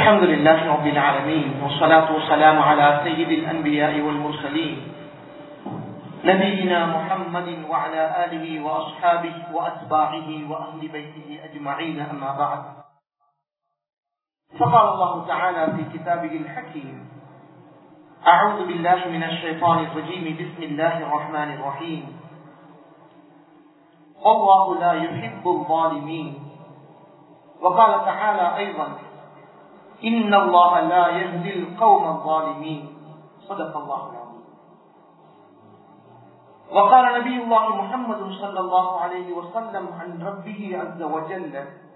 الحمد لله رب العالمين والصلاة والسلام على سيد الأنبياء والمرسلين نبينا محمد وعلى آله وأصحابه وأتباعه وأهل بيته أجمعين أما بعد فقال الله تعالى في كتابه الحكيم أعوذ بالله من الشيطان الرجيم بسم الله الرحمن الرحيم والله لا يحب الظالمين وقال تعالى أيضا إن الله لا يهدي القوم الظالمين صدق الله العظيم وقال نبي الله محمد صلى الله عليه وسلم عن ربه عز وجل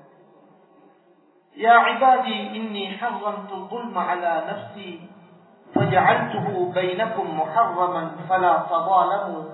يا عبادي إني حرمت الظلم على نفسي فجعلته بينكم محرما فلا تظالموا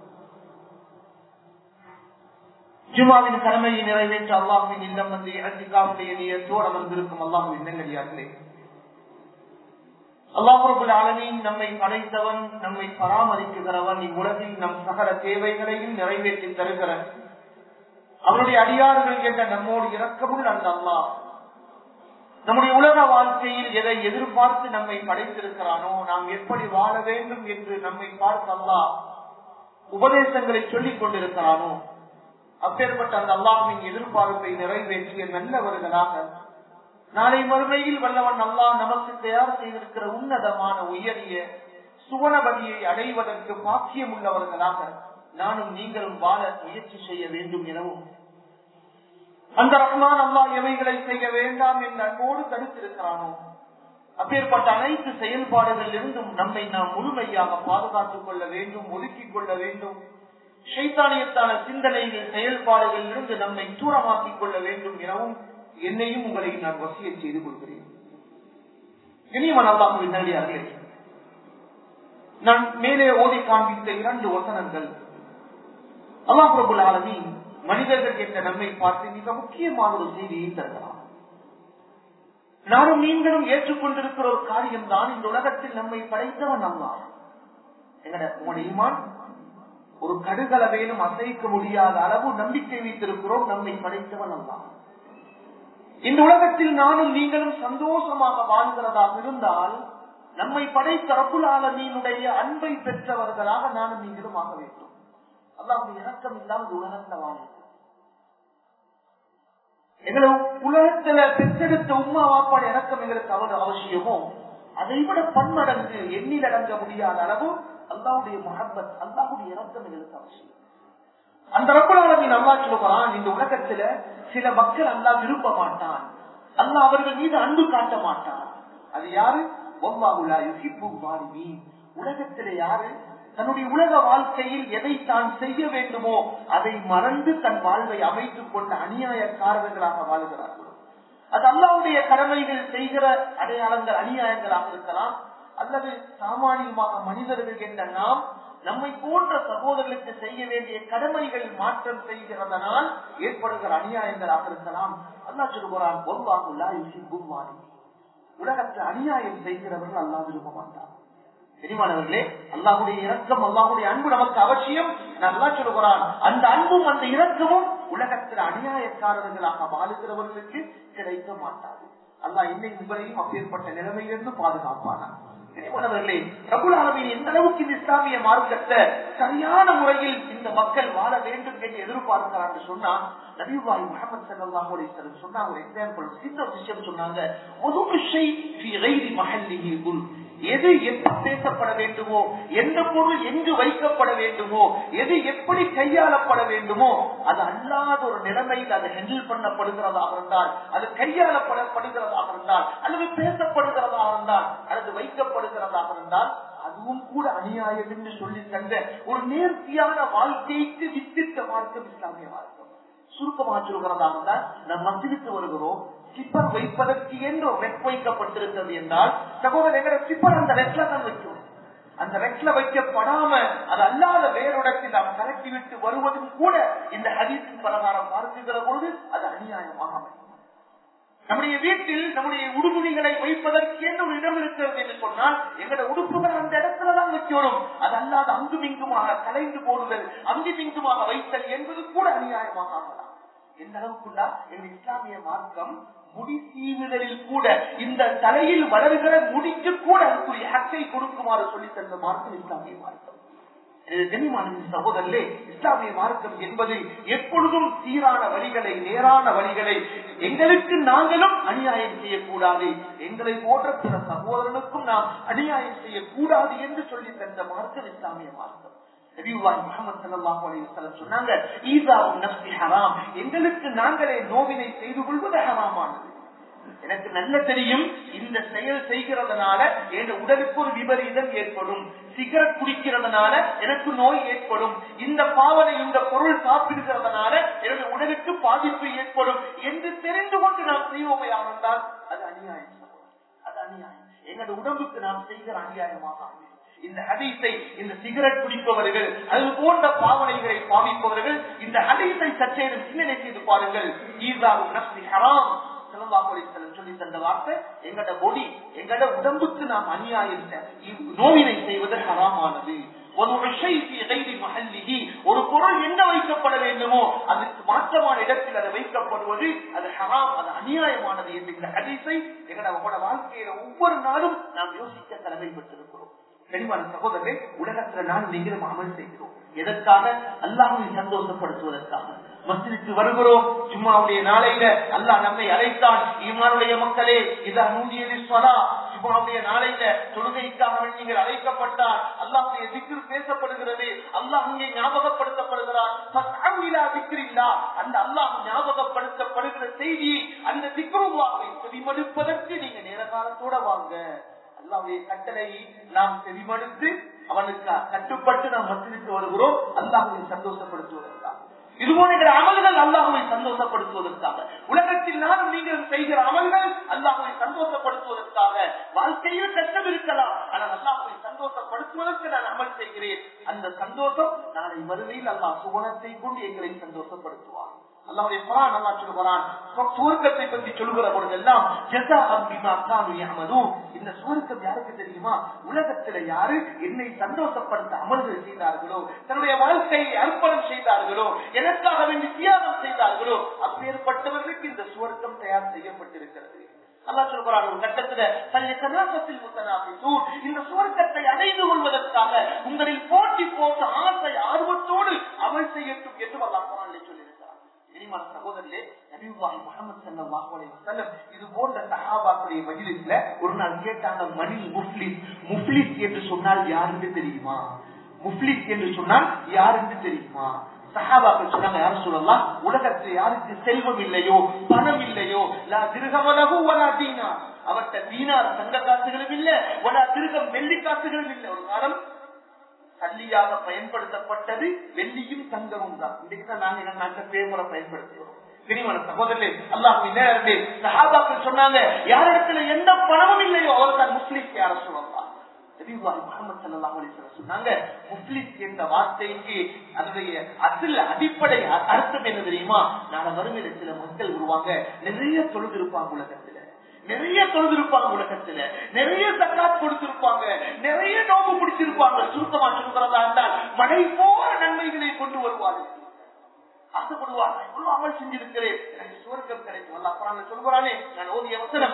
ஜுமாவின் கடமையை நிறைவேற்ற அல்லாஹுவின் இல்லம் வந்து அத்திகாவுடைய நியத்தோடு அமர்ந்திருக்கும் அல்லாஹுவின் நல்லடியார்களே அல்லாஹுரபுல் ஆலமீன் நம்மை படைத்தவன் நம்மை பராமரிக்குகிறவன் இவ்வுலகில் நம் சகல தேவைகளையும் நிறைவேற்றி தருகிற அவருடைய அடியார்கள் என்ற நம்மோடு இறக்கமுள்ள அந்த அல்லாஹ் நம்முடைய உலக வாழ்க்கையில் எதை எதிர்பார்த்து நம்மை படைத்திருக்கிறானோ நாம் எப்படி வாழ வேண்டும் என்று நம்மை பார்த்து அல்லாஹ் உபதேசங்களை சொல்லிக் கொண்டிருக்கிறானோ அப்பேற்பட்ட அந்த அல்லாஹின் எதிர்பார்ப்பை நிறைவேற்றிய நல்லவர்களாக நாளை மறுமையில் வல்லவன் அல்லாஹ் நமக்கு தயார் செய்திருக்கிற உன்னதமான உயரிய சுவனபதியை அடைவதற்கு பாக்கியம் உள்ளவர்களாக நானும் நீங்களும் வாழ முயற்சி செய்ய வேண்டும் எனவும் அந்த ரஹ்மான் அல்லாஹ் எவைகளை செய்ய வேண்டாம் என்று அன்போடு தடுத்திருக்கிறானோ அப்பேற்பட்ட அனைத்து செயல்பாடுகளில் இருந்தும் நம்மை நாம் முழுமையாக பாதுகாத்துக் கொள்ள வேண்டும் ஒதுக்கிக் கொள்ள வேண்டும் சைத்தானியத்தான சிந்தனைகள் செயல்பாடுகளில் இருந்து நம்மை தூரமாக்கிக் கொள்ள வேண்டும் எனவும் என்னையும் உங்களை நான் வசிய செய்து கொள்கிறேன் இனியவன் அல்லாஹுவின் நல்லியார்களே நான் மேலே ஓதி காண்பித்த இரண்டு வசனங்கள் அல்லாஹ் பிரபுல் ஆலமி மனிதர்கள் என்ற நம்மை பார்த்து மிக முக்கியமான ஒரு செய்தியை தருகிறார் நானும் நீங்களும் ஏற்றுக்கொண்டிருக்கிற ஒரு காரியம் தான் இந்த உலகத்தில் நம்மை படைத்தவன் அல்லா எங்கட உங்களுடைய ஒரு கடுகளவேனும் அசைக்க முடியாத அளவு நம்பிக்கை வைத்திருக்கிறோம் நம்மை படைத்தவன் அல்லா இந்த உலகத்தில் நானும் நீங்களும் சந்தோஷமாக வாழ்கிறதாக இருந்தால் நம்மை படைத்த ரகுலாலமீனுடைய அன்பை பெற்றவர்களாக நானும் நீங்களும் ஆக வேண்டும் அல்லாவுடைய இறக்கம் இல்லாமல் உலகத்துல வாழும் எங்களை உலகத்துல பெற்றெடுத்த உமா வாப்பாடு இறக்கம் எங்களுக்கு அவர் அவசியமோ அதை விட பன்மடங்கு எண்ணில் அடங்க முடியாத அளவு அல்லாவுடைய மகப்பத் அல்லாவுடைய இறக்கம் எங்களுக்கு அவசியம் அந்த ரப்பலாளமின் அல்லா சொல்லுவான் இந்த உலகத்துல சில மக்கள் அல்லா விரும்ப மாட்டான் அல்லா அவர்கள் மீது அன்பு காட்ட மாட்டான் அது யாரு உலகத்தில யாரு தன்னுடைய உலக வாழ்க்கையில் எதை தான் செய்ய வேண்டுமோ அதை மறந்து தன் வாழ்வை அமைத்துக் கொண்ட அநியாயக்காரர்களாக வாழ்கிறார்கள் அது அல்லாவுடைய கடமைகள் செய்கிற அடையாளங்கள் அநியாயங்களாக இருக்கலாம் அல்லது சாமானியமாக மனிதர்கள் என்ற நாம் நம்மை போன்ற சகோதரர்களுக்கு செய்ய வேண்டிய கடமைகள் மாற்றம் செய்கிறதனால் ஏற்படுகிற அநியாயங்களாக இருக்கலாம் அல்லா சொல்லுகிறான் பொதுவாக உலகத்தில் அநியாயம் செய்கிறவர்கள் அல்லா விரும்ப மாட்டார் தெரியுமானவர்களே அல்லாஹுடைய இரக்கம் அல்லாஹுடைய அன்பு நமக்கு அவசியம் நல்லா சொல்லுகிறான் அந்த அன்பும் அந்த இரக்கமும் உலகத்தில் அநியாயக்காரர்களாக வாழுகிறவர்களுக்கு கிடைக்க மாட்டாது அல்லாஹ் என்னை உங்களையும் அப்பேற்பட்ட நிலைமையிலிருந்து பாதுகாப்பானா கனிமணவர்களே பிரபுல் ஆலமின் எந்த அளவுக்கு இந்த இஸ்லாமிய மார்க்கத்தை சரியான முறையில் இந்த மக்கள் வாழ வேண்டும் என்று எதிர்பார்க்கிறாங்க சொன்னா நபிவாய் முகமது சல்லாஹ் அலிஸ்வரம் சொன்னா ஒரு எக்ஸாம்பிள் சின்ன விஷயம் சொன்னாங்க எது எப்ப பேசப்பட வேண்டுமோ எந்த பொருள் எங்கு வைக்கப்பட வேண்டுமோ எது எப்படி கையாளப்பட வேண்டுமோ அது அல்லாத ஒரு நிலைமையில் அது ஹெண்டில் பண்ணப்படுகிறதாக இருந்தால் அது கையாளப்படப்படுகிறதாக இருந்தால் அல்லது பேசப்படுகிறதாக இருந்தால் அல்லது வைக்கப்படுகிறதாக இருந்தால் அதுவும் கூட அநியாயம் என்று சொல்லி தந்த ஒரு நேர்த்தியான வாழ்க்கைக்கு வித்திட்ட மார்க்கம் இஸ்லாமிய மார்க்கம் சுருக்கமாக சொல்கிறதாக இருந்தால் நம் மசிதிக்கு வருகிறோம் சிப்பர் வைப்பதற்கு என்று ரெக் வைக்கப்பட்டிருக்கிறது என்றால் சகோதரர் எங்களை சிப்பர் அந்த ரெட்ல தான் வைக்கும் அந்த ரெட்ல வைக்கப்படாம அது அல்லாத வேறிடத்தில் நாம் கலக்கி விட்டு வருவதும் கூட இந்த ஹதீஸின் பிரகாரம் பார்க்குகிற பொழுது அது அநியாயமாக அமையும் நம்முடைய வீட்டில் நம்முடைய உடுமுடிகளை வைப்பதற்கு என்று ஒரு இடம் இருக்கிறது என்று சொன்னால் எங்களோட உடுப்புகள் அந்த இடத்துலதான் வைக்கணும் அது அல்லாத அங்கும் இங்குமாக கலைந்து போடுதல் அங்கும் இங்குமாக வைத்தல் என்பது கூட அநியாயமாக ஆகலாம் எந்த அளவுக்குள்ளா எங்க இஸ்லாமிய மார்க்கம் முடி சீவுதலில் கூட இந்த தலையில் வளர்கிற முடிக்கு கூட அதுக்குரிய ஹக்கை கொடுக்குமாறு சொல்லி தந்த மார்க்கம் இஸ்லாமிய மார்க்கம் கனிமான சகோதரர்களே இஸ்லாமிய மார்க்கம் என்பது எப்பொழுதும் சீரான வழிகளை நேரான வழிகளை எங்களுக்கு நாங்களும் அநியாயம் செய்யக்கூடாது எங்களை போன்ற பிற சகோதரனுக்கும் நாம் அநியாயம் செய்யக்கூடாது என்று சொல்லி தந்த மார்க்கம் இஸ்லாமிய மார்க்கம் சொன்னாங்க எங்களுக்கு நாங்களே நோவினை செய்து கொள்வது ஹராமானது எனக்கு நல்ல தெரியும் இந்த செயல் செய்கிறதுனால என் உடலுக்கு ஒரு விபரீதம் ஏற்படும் சிகரெட் குடிக்கிறதுனால எனக்கு நோய் ஏற்படும் இந்த பாவனை இந்த பொருள் சாப்பிடுகிறதுனால எனது உடலுக்கு பாதிப்பு ஏற்படும் என்று தெரிந்து கொண்டு நாம் செய்வோமே ஆனால் அது அநியாயம் அது அநியாயம் எங்களோட உடம்புக்கு நாம் செய்கிற அநியாயமாக அமையும் இந்த ஹதீஸை இந்த சிகரெட் குடிப்பவர்கள் அது போன்ற பாவனைகளை பாவிப்பவர்கள் இந்த ஹதீஸை சற்றேனும் சிந்தனை செய்து பாருங்கள் ஈசாவும் நப்சி ஹராம் சொல்லி தந்த வார்த்தை எங்கட பொடி எங்கட உடம்புக்கு நாம் அநியாயம் நோவினை செய்வது ஹராமானது ஒரு பொருள் என்ன வைக்கப்பட வேண்டுமோ அதுக்கு மாற்றமான இடத்தில் அதை வைக்கப்படுவது அது ஹராம் அது அநியாயமானது என்று இந்த ஹதீஸை எங்களோட வாழ்க்கையில ஒவ்வொரு நாளும் நாம் யோசிக்க தலைமைப்பட்டிருக்கிறோம் கனிவான சகோதரரை உலகத்துல நான் நீங்களும் அமல் செய்கிறோம் எதற்காக அல்லாஹை சந்தோஷப்படுத்துவதற்காக மஸ்ஜிதுக்கு வருகிறோம் ஜும்மாவுடைய நாளையில அல்லாஹ் நம்மை அழைத்தான் ஈமானுடைய மக்களே இதா நூதியது சொலா ஜும்மாவுடைய நாளையில தொழுகைக்காக நீங்கள் அழைக்கப்பட்டார் அல்லாஹுடைய திக்கு பேசப்படுகிறது அல்லாஹ் இங்கே ஞாபகப்படுத்தப்படுகிறார் அந்த அல்லாஹ் ஞாபகப்படுத்தப்படுகிற செய்தி அந்த திக்ருவாவை செவிமடுப்பதற்கு நீங்க நேர காலத்தோட வாங்க அல்லாவுடைய கட்டளை நாம் செவிமடுத்து அவனுக்கு கட்டுப்பட்டு நாம் மத்திற்கு வருகிறோம் அல்லாஹுவை சந்தோஷப்படுத்துவதற்காக இது போன்ற அமல்கள் அல்லாஹுவை சந்தோஷப்படுத்துவதற்காக உலகத்தில் நானும் நீங்கள் செய்கிற அமல்கள் அல்லாஹுவை சந்தோஷப்படுத்துவதற்காக வாழ்க்கையில் கஷ்டம் இருக்கலாம் ஆனால் அல்லாஹுவை சந்தோஷப்படுத்துவதற்கு நான் அமல் செய்கிறேன் அந்த சந்தோஷம் நாளை மறுமையில் அல்லாஹ் சுகுணத்தை கொண்டு எங்களை சந்தோஷப்படுத்துவார் அல்லாவுடைய குரான் அல்லா சொல்லுகிறான் சுவர்க்கத்தை பற்றி சொல்லுகிற பொழுதெல்லாம் இந்த சுவர்க்கம் யாருக்கு தெரியுமா உலகத்துல யாரு என்னை சந்தோஷப்படுத்த அமல்கள் செய்தார்களோ தன்னுடைய வாழ்க்கையை அர்ப்பணம் செய்தார்களோ எனக்காக வேண்டி தியாகம் செய்தார்களோ அப்பேற்பட்டவர்களுக்கு இந்த சுவர்க்கம் தயார் செய்யப்பட்டிருக்கிறது அல்லா சொல்கிறார் ஒரு கட்டத்துல தன்னை சனாசத்தில் முத்தனாபிசூர் இந்த சுவர்க்கத்தை அடைந்து கொள்வதற்காக உங்களில் போட்டி போட்ட ஆசை ஆர்வத்தோடு அமல் செய்யட்டும் என்று அல்லா குரானிலே சொல்லியிருக்கிறார் தெரியுமா சகோதரர்களே நபிவாஹி முகமது சல்லாஹ் அலைவசல்லம் இது போன்ற சஹாபாக்களுடைய மஜிலிஸ்ல ஒரு நாள் கேட்டாங்க மணி முஃப்லிஸ் முஃப்லிஸ் என்று சொன்னால் யாருன்னு தெரியுமா முஃப்லிஸ் என்று சொன்னால் யாருன்னு தெரியுமா சஹாபாக்கள் சொன்னாங்க யாரும் சொல்லலாம் உலகத்தில் யாருக்கு செல்வம் இல்லையோ பணம் இல்லையோ லா திருகமலகு ஒலா தீனா அவர்கிட்ட தீனார் தங்க காசுகளும் இல்ல ஒலா திருகம் வெள்ளி காசுகளும் இல்லை ஒரு காலம் சல்லியாக பயன்படுத்தப்பட்டது வெள்ளியும் தங்கமும் தான் இன்னைக்கு தான் நாங்க எங்க நாட்டில் பேமுறை பயன்படுத்துகிறோம் பிரிவன சகோதரர்களே அல்லாஹ் சஹாபாக்கள் சொன்னாங்க யாரிடத்துல எந்த பணமும் இல்லையோ அவர் தான் முஸ்லிம் யார சொல்லலாம் சொன்னாங்க முஸ்லிம் என்ற வார்த்தைக்கு அதனுடைய அசில் அடிப்படை அர்த்தம் என்ன தெரியுமா நாளை வறுமையில சில மக்கள் வருவாங்க நிறைய தொழுது இருப்பாங்க உலகத்துல நிறைய தொழுதிருப்பாங்க உலகத்துல நிறைய தக்காத் கொடுத்திருப்பாங்க நிறைய நோம்பு பிடிச்சிருப்பாங்க சுருக்கமா சொல்கிறதா இருந்தால் மழை போற நன்மைகளை கொண்டு வருவார்கள் ஆசைப்படுவார் நான் இவ்வளவு அமல் செஞ்சிருக்கிறேன் எனக்கு சுவர்க்கம் கிடைக்கும் அல்ல அப்புறம் சொல்கிறானே நான் ஓதிய வசனம்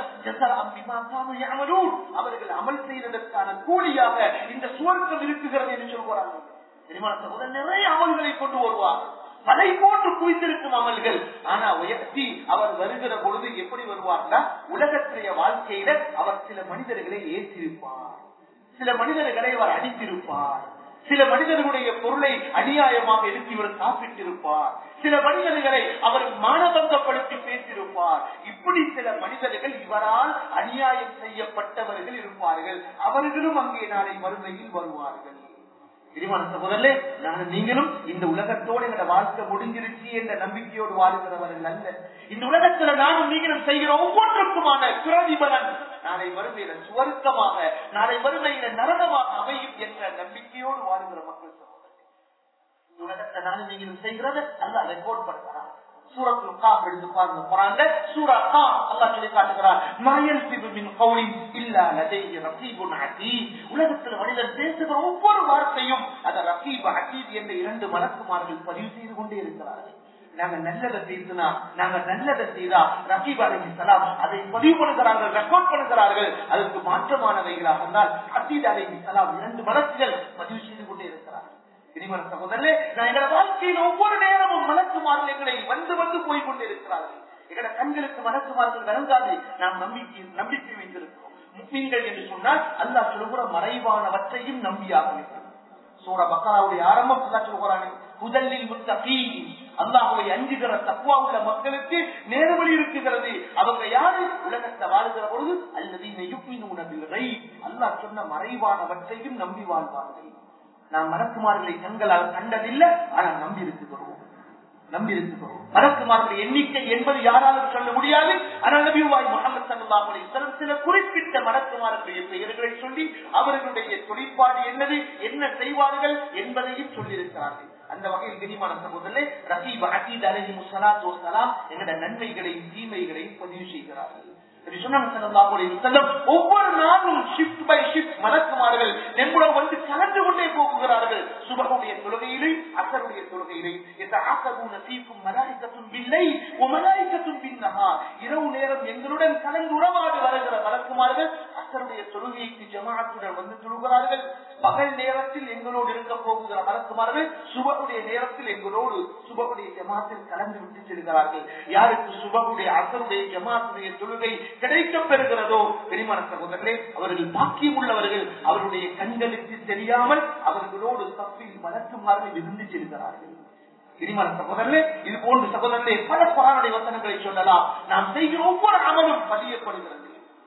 அவர்கள் அமல் செய்வதற்கான கூலியாக இந்த சுவர்க்கம் இருக்குகிறது என்று சொல்கிறாங்க தெரியுமா நிறைய அமல்களை கொண்டு வருவார் மலை போன்று குவித்திருக்கும் அமல்கள் ஆனா உயர்த்தி அவர் வருகிற பொழுது எப்படி வருவார்னா உலகத்திலேய வாழ்க்கையில அவர் சில மனிதர்களை ஏற்றிருப்பார் சில மனிதர்களை அவர் அடித்திருப்பார் சில மனிதர்களுடைய பொருளை அநியாயமாக எடுத்து இவர் சாப்பிட்டிருப்பார் சில மனிதர்களை அவர் மானபங்கப்படுத்தி பேசியிருப்பார் இப்படி சில மனிதர்கள் இவரால் அநியாயம் செய்யப்பட்டவர்கள் இருப்பார்கள் அவர்களும் அங்கே நாளை மறுமையில் வருவார்கள் பிரிவான சகோதரே நானும் நீங்களும் இந்த உலகத்தோடு எங்களோட வாழ்க்கை முடிஞ்சிருச்சு என்ற நம்பிக்கையோடு வாழ்கிறவர்கள் அல்ல இந்த உலகத்துல நானும் நீங்களும் செய்கிற ஒவ்வொன்றுக்குமான பிரதிபலன் நாளை வறுமையில சுவர்க்கமாக நாளை வறுமையில நரகமாக அமையும் என்ற நம்பிக்கையோடு வாழ்கிற மக்கள் சகோதரர் இந்த உலகத்தை நானும் நீங்களும் செய்கிறது அல்ல ரெக்கார்ட் பண்றான் சூரத்துல் காப் எடுத்து பாருங்க குரான்ல சூரா காப் அல்லாஹ் சொல்லி காட்டுகிறார் மாயல் மின் கௌலி இல்லா லதைஹி ரகீபுன் அதீத் உலகத்தில் மனிதர் பேசுகிற ஒவ்வொரு வார்த்தையும் அத ரகீப் அதீத் என்ற இரண்டு மலக்குமார்கள் பதிவு செய்து கொண்டே இருக்கிறார்கள் நாங்க நல்லதை செய்தனா நாங்க நல்லதை செய்தா ரகீப் அலி சலாம் அதை பதிவு பண்ணுகிறார்கள் ரெக்கார்ட் பண்ணுகிறார்கள் அதற்கு மாற்றமானவைகளாக இருந்தால் அசீத் அலி சலாம் இரண்டு மலக்குகள் பதிவு செய்து கொண்டே இருக்கிறார்கள் இனிமன சகோதரே நான் எங்களோட வாழ்க்கையில் ஒவ்வொரு நேரமும் மலக்குமார்கள் எங்களை வந்து வந்து போய் கொண்டிருக்கிறார்கள் எங்களோட கண்களுக்கு மலக்குமார்கள் விளங்காது நாம் நம்பிக்கை நம்பிக்கை வைத்திருக்கிறோம் முஸ்லிம்கள் என்று சொன்னால் அல்லாஹ் சொல்லுகிற மறைவானவற்றையும் நம்பியாக இருக்கிறோம் சூர பக்காவுடைய ஆரம்பம் அல்லா சொல்கிறானே முதலில் முத்தகீன் அல்லாஹுவை அஞ்சுகிற தக்குவா உள்ள மக்களுக்கு நேர்வழி இருக்குகிறது அவங்க யாரு உலகத்தை வாழுகிற பொழுது அல்லது உணவில்லை அல்லாஹ் சொன்ன மறைவானவற்றையும் நம்பி வாழ்வார்கள் நாம் மலக்குமார்களை கண்களால் கண்டதில்லை ஆனால் நம்பி இருக்குகிறோம் நம்பி இருக்கிறோம் மலக்குமார்களுடைய எண்ணிக்கை என்பது யாராலும் சொல்ல முடியாது ஆனால் நபிவாய் முகமது சல்லாஹ் அலிஸ்லம் சில குறிப்பிட்ட மலக்குமார்களுடைய பெயர்களை சொல்லி அவர்களுடைய தொழிற்பாடு என்னது என்ன செய்வார்கள் என்பதையும் சொல்லியிருக்கிறார்கள் அந்த வகையில் கனிமான சகோதரே ரஹீப் அகீத் அலஹி முசலாத் சலாம் எங்களோட நன்மைகளையும் தீமைகளையும் பதிவு செய்கிறார்கள் ஒவ்வொரு நாளும் ஷிப்ட் பை ஷிப்ட் மலக்குமார்கள் நம்முடன் வந்து கலந்து கொண்டே போகிறார்கள் சுபகுடைய தொழுகையிலே அசருடைய தொழுகையிலே இந்த ஆசபூன தீக்கும் மலாய்க்கத்தும் இல்லை மலாய்க்கத்தும் பின்னகா இரவு நேரம் எங்களுடன் கலந்து உறவாடு வருகிற மலக்குமார்கள் அசருடைய தொழுகைக்கு ஜமாத்துடன் வந்து தொழுகிறார்கள் பகல் நேரத்தில் எங்களோடு இருக்க போகிற மலக்குமார்கள் சுபகுடைய நேரத்தில் எங்களோடு சுபகுடைய ஜமாத்தில் கலந்து விட்டு செல்கிறார்கள் யாருக்கு சுபகுடைய அசருடைய ஜமாத்துடைய தொழுகை கிடைக்கப் பெறுகிறதோ பெருமான சகோதரர்களே அவர்கள் பாக்கியம் உள்ளவர்கள் அவருடைய கண்களுக்கு தெரியாமல் அவர்களோடு தப்பில் வளர்க்குமாறு இருந்து செல்கிறார்கள் இனிமன சகோதரர்களே இது போன்ற சகோதரர்களே பல புறானுடைய வசனங்களை சொல்லலாம் நாம் செய்கிற ஒவ்வொரு அமலும் பதியப்படுகிறது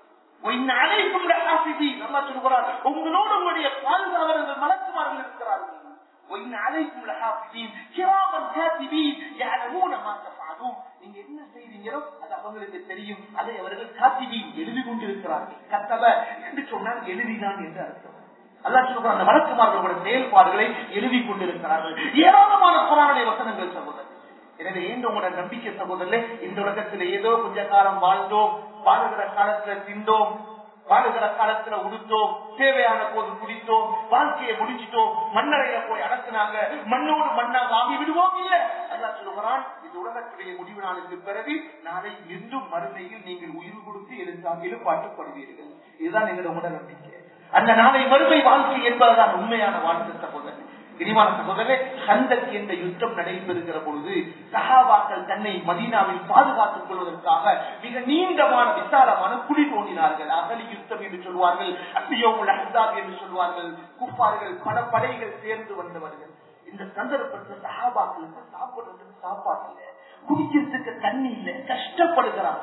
உங்களோடு உங்களுடைய பாதுகாவலர்கள் மலக்குமார்கள் இருக்கிறார்கள் وإن عليكم لحافظين كراما كاتبين يعلمون ما تفعلون நீங்க என்ன செய்றீங்களோ அது அவங்களுக்கு தெரியும் அதை அவர்கள் காத்திவி எழுதி கொண்டிருக்கிறார்கள் கத்தவ என்று சொன்னால் எழுதினான் என்று அர்த்தம் அல்லா சொல்ற அந்த வழக்குமார்களோட செயல்பாடுகளை எழுதி கொண்டிருக்கிறார்கள் ஏராளமான புறானுடைய வசனங்கள் சகோதரர் எனவே ஏன் உங்களோட நம்பிக்கை சகோதரர்களே இந்த உலகத்துல ஏதோ கொஞ்ச காலம் வாழ்ந்தோம் வாழுகிற காலத்துல திண்டோம் வாழுகிற காலத்துல உடுத்தோம் தேவையான போது குடித்தோம் வாழ்க்கையை முடிச்சிட்டோம் மண்ணறையில போய் அடக்குனாங்க மண்ணோடு மண்ணாக ஆகி விடுவோம் இல்ல அல்லா சொல்லுகிறான் இது உலகத்துடைய முடிவு நாளுக்கு பிறகு நாளை மீண்டும் மறுமையில் நீங்கள் உயிர் கொடுத்து எழுத்தாக எழுப்பாட்டுப்படுவீர்கள் இதுதான் எங்களோட உட நம்பிக்கை அந்த நாளை மறுமை வாழ்க்கை என்பதுதான் உண்மையான வாழ்க்கை சகோதரன் இனிமான சகோதரே சந்தக் என்ற யுத்தம் நடைபெறுகிற பொழுது சகாபாக்கள் தன்னை மதீனாவில் பாதுகாத்துக் கொள்வதற்காக மிக நீண்டமான விசாலமான குழி தோண்டினார்கள் அகலி யுத்தம் என்று சொல்வார்கள் அப்பியோமுல் அஹ்தாப் என்று சொல்வார்கள் குப்பார்கள் பல படைகள் சேர்ந்து வந்தவர்கள் இந்த சந்தர்ப்பத்தில் சகாபாக்களுக்கு சாப்பிடுறதுக்கு சாப்பாடு இல்லை குடிக்கிறதுக்கு தண்ணி இல்லை கஷ்டப்படுகிறாங்க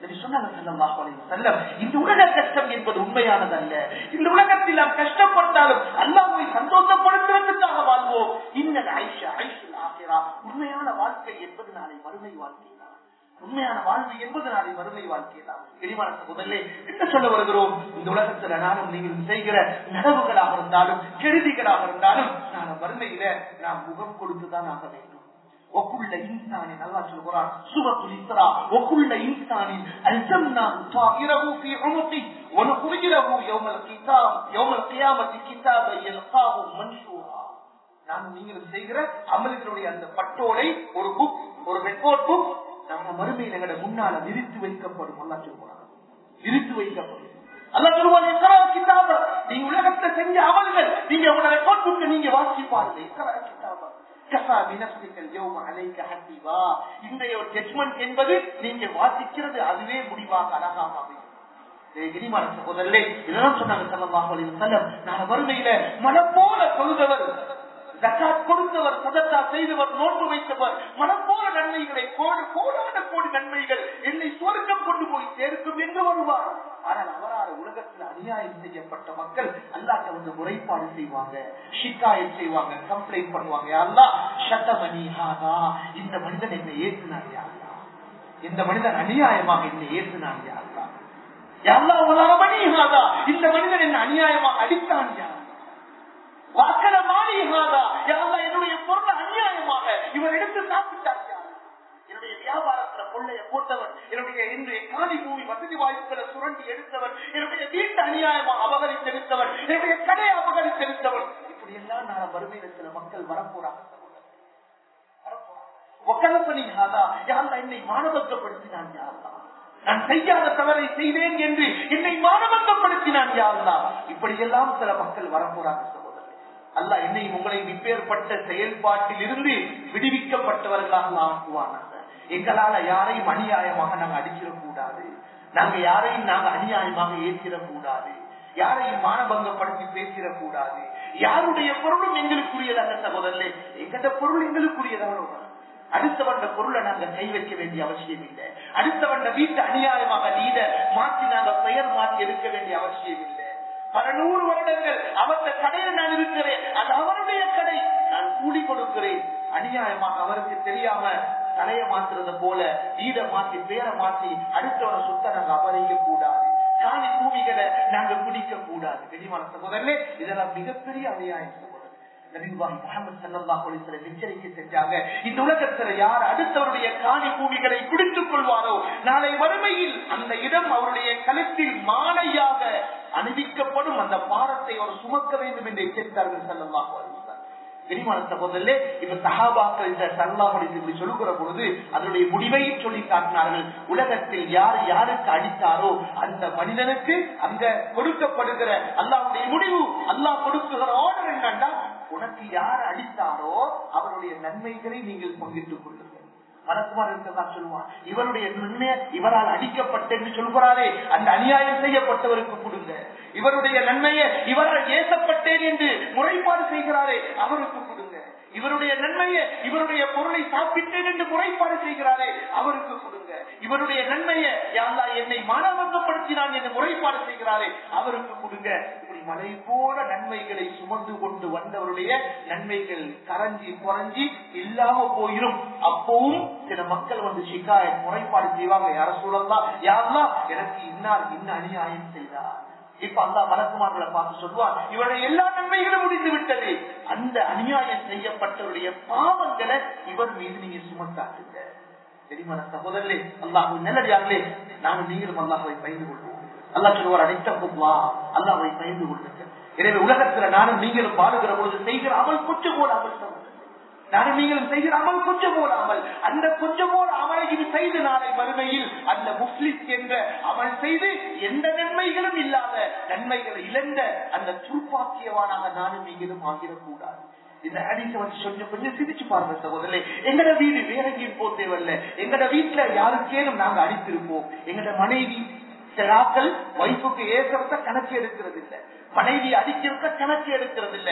இந்த உலக கஷ்டம் என்பது உண்மையானதல்ல இந்த உலகத்தில் நாம் கஷ்டப்பட்டாலும் அல்லாமை சந்தோஷப்படுத்துவதற்காக வாழ்வோம் இன்னது ஐஷா ஐஷு ஆகிறா உண்மையான வாழ்க்கை என்பது நாளை மறுமை வாழ்க்கை தான் உண்மையான வாழ்வு என்பது நாளை மறுமை வாழ்க்கை தான் பெரியமான முதல்ல என்ன சொல்ல வருகிறோம் இந்த உலகத்துல நானும் நீங்கள் செய்கிற நடவுகளாக இருந்தாலும் கெடுதிகளாக இருந்தாலும் நான் மறுமையில நாம் முகம் கொடுத்துதான் ஆக வேண்டும் وكل إنسان الله القرآن سورة الإسراء وكل إنسان ألزمناه طائره في عنقه ونخرج له يوم الكتاب يوم القيامة كتابا يلقاه منشورا நான் நீங்கள் செய்கிற அமல்களுடைய அந்த பட்டோலை ஒரு புக் ஒரு ரெக்கார்ட் புக் நம்ம மறுமையில் எங்கட முன்னால விரித்து வைக்கப்படும் அல்லா சொல்லுவாங்க விரித்து வைக்கப்படும் அல்லா சொல்லுவாங்க கிதாப நீங்க உலகத்தை செஞ்ச அமல்கள் நீங்க உங்களோட ரெக்கார்ட் புக்கை நீங்க வாசிப்பார்கள் கிதாபா என்பது நீங்க வாசிக்கிறது அதுவே முடிவாக அழகாக வறுமையில மனம் போல தொழுதவர் கொடுத்தவர் சதத்தா செய்தவர் நோன்பு வைத்தவர் மனம் போல நன்மைகளை கோடு கோடான கோடி நன்மைகள் என்னை சுவர்க்கம் கொண்டு போய் சேர்க்கும் என்று வருவார் ஆனால் அவரால் உலகத்தில் அநியாயம் செய்யப்பட்ட மக்கள் அல்லாட்ட வந்து முறைப்பாடு செய்வாங்க ஷிக்காயம் செய்வாங்க கம்ப்ளைண்ட் பண்ணுவாங்க அல்லா சட்டமணியாதா இந்த மனிதன் என்னை ஏற்றினார் யாரா இந்த மனிதன் அநியாயமாக என்னை ஏற்றினார் யாரா யாரா உலக மணியாதா இந்த மனிதன் என்ன அநியாயமாக அடித்தான் யார் வாக்கல மாளிகாதா யாரா என்னுடைய பொருளை அநியாயமாக இவர் எடுத்து சாப்பிட்டார் என்னுடைய வியாபாரத்துல கொள்ளைய போட்டவர் என்னுடைய இன்றைய காணி பூமி வசதி வாய்ப்புகளை சுரண்டி எடுத்தவர் என்னுடைய வீட்டு அநியாயமா அபகரித்தெடுத்தவர் என்னுடைய கடையை அபகரித்தெடுத்தவர் இப்படி எல்லாம் நான் வறுமையில சில மக்கள் வரப்போறாங்க ஒக்கலப்பனியாதா யாரா என்னை மானபக்கப்படுத்தினான் யாரா நான் செய்யாத தவறை செய்தேன் என்று என்னை மானபங்கப்படுத்தினான் யாருந்தா இப்படியெல்லாம் சில மக்கள் வரப்போறாங்க சகோதரர் அல்ல என்னை உங்களை இப்பேற்பட்ட செயல்பாட்டில் இருந்து விடுவிக்கப்பட்டவர்களாக ஆக்குவானாங்க எங்களால யாரையும் அநியாயமாக நாங்க அடிச்சிடக்கூடாது நாங்க யாரையும் நாங்க அநியாயமாக ஏற்றிடக்கூடாது யாரையும் மானபங்கப்படுத்தி பேசிடக்கூடாது யாருடைய பொருளும் எங்களுக்குரியது அல்ல சகோதரர்களே எங்கட பொருள் எங்களுக்குரியதாக அடுத்தவண்ட பொருளை நாங்க கை வைக்க வேண்டிய அவசியம் இல்லை அடுத்தவண்ட வீட்டு அநியாயமாக நீத மாற்றி நாங்க பெயர் மாற்றி எடுக்க வேண்டிய அவசியம் இல்லை பல நூறு வருடங்கள் அவருடைய கடையில் நான் இருக்கிறேன் அது அவருடைய கடை நான் கூலி கொடுக்கிறேன் அநியாயமாக அவருக்கு தெரியாம தலைய மாத்துறது போல வீட மாற்றி பேரை மாற்றி அடுத்தவரை சுத்த நாங்க அபரிக்க கூடாது காணி பூமிகளை நாங்க குடிக்க கூடாது வெளிமான சகோதரர்களே இதெல்லாம் மிகப்பெரிய அநியாயம் சகோதரர் நபிவாய் முகமது சல்லாஹ் அலிஸ்வரம் எச்சரிக்கை செஞ்சாங்க இந்த உலகத்துல யார் அடுத்தவருடைய காணி பூமிகளை குடித்துக் கொள்வாரோ நாளை வறுமையில் அந்த இடம் அவருடைய கழுத்தில் மாலையாக அணிவிக்கப்படும் அந்த பாரத்தை அவர் சுமக்க வேண்டும் என்று எச்சரித்தார்கள் சல்லாஹ் அலிஸ்வரம் பெருமான சகோதரே இப்ப சகாபாக்கள் இந்த சல்லாஹ் இப்படி சொல்லுகிற பொழுது அதனுடைய முடிவையும் சொல்லி காட்டினார்கள் உலகத்தில் யார் யாருக்கு அடித்தாரோ அந்த மனிதனுக்கு அங்க கொடுக்கப்படுகிற அல்லாவுடைய முடிவு அல்லாஹ் கொடுக்குகிற ஆர்டர் என்னன்னா உனக்கு யார் அடித்தாரோ அவருடைய நன்மைகளை நீங்கள் பங்கிட்டுக் கொள்ளுங்கள் மனசுமார் இருக்கதான் சொல்லுவான் இவருடைய நன்மை இவரால் அடிக்கப்பட்டு என்று சொல்கிறாரே அந்த அநியாயம் செய்யப்பட்டவருக்கு கொடுங்க இவருடைய நன்மையை இவரால் ஏசப்பட்டேன் என்று முறைப்பாடு செய்கிறாரே அவருக்கு கொடுங்க இவருடைய நன்மையை இவருடைய பொருளை சாப்பிட்டேன் என்று முறைப்பாடு செய்கிறாரே அவருக்கு கொடுங்க இவருடைய நன்மையை யாரா என்னை மானவங்கப்படுத்தினான் என்று முறைப்பாடு செய்கிறாரே அவருக்கு கொடுங்க இப்படி மலை போல நன்மைகளை சுமந்து கொண்டு வந்தவருடைய நன்மைகள் கரைஞ்சி குறைஞ்சி இல்லாம போயிரும் அப்பவும் சில மக்கள் வந்து சிக்காய முறைப்பாடு செய்வாங்க யார சூழல்லாம் யாரெல்லாம் எனக்கு இன்னார் இன்ன அநியாயம் செய்தார் இப்ப அந்த வழக்குமார்களை பார்த்து சொல்லுவார் இவருடைய எல்லா நன்மைகளும் முடிந்து விட்டது அந்த அநியாயம் செய்யப்பட்டவருடைய பாவங்களை இவர் மீது நீங்க சுமத்தாக்குங்க தெரியுமா சகோதரர்களே அல்லாஹ் நல்லடியார்களே நானும் நீங்களும் அல்லாஹை பயந்து கொள்வோம் அல்லாஹ் சொல்லுவார் அனைத்தா அல்லாஹை பயந்து கொள்ளுங்க எனவே உலகத்துல நானும் நீங்களும் வாழுகிற பொழுது செய்கிற அமல் கொஞ்சம் போல அமல் சகோதரர் நானும் நீங்களும் செய்கிற அமல் கொஞ்சம் போல அமல் அந்த கொஞ்சம் போல அமலை இது செய்து நாளை வறுமையில் அந்த முஸ்லிம் என்ற அமல் செய்து எந்த நன்மைகளும் இல்லாத நன்மைகளை இழந்த அந்த துர்ப்பாக்கியவானாக நானும் நீங்களும் ஆகிடக்கூடாது இந்த ஹதீஸ வச்சு கொஞ்சம் கொஞ்சம் சிரிச்சு பாருங்க சகோதரே எங்கட வீடு வேற எங்கேயும் போ தேவையில்ல எங்கட வீட்டுல யாருக்கேனும் நாங்க அடித்திருப்போம் எங்கட மனைவி சிலாக்கள் வைப்புக்கு ஏற்கிறத கணக்கு எடுக்கிறது இல்ல மனைவி அடிக்கிறத கணக்கு எடுக்கிறது இல்ல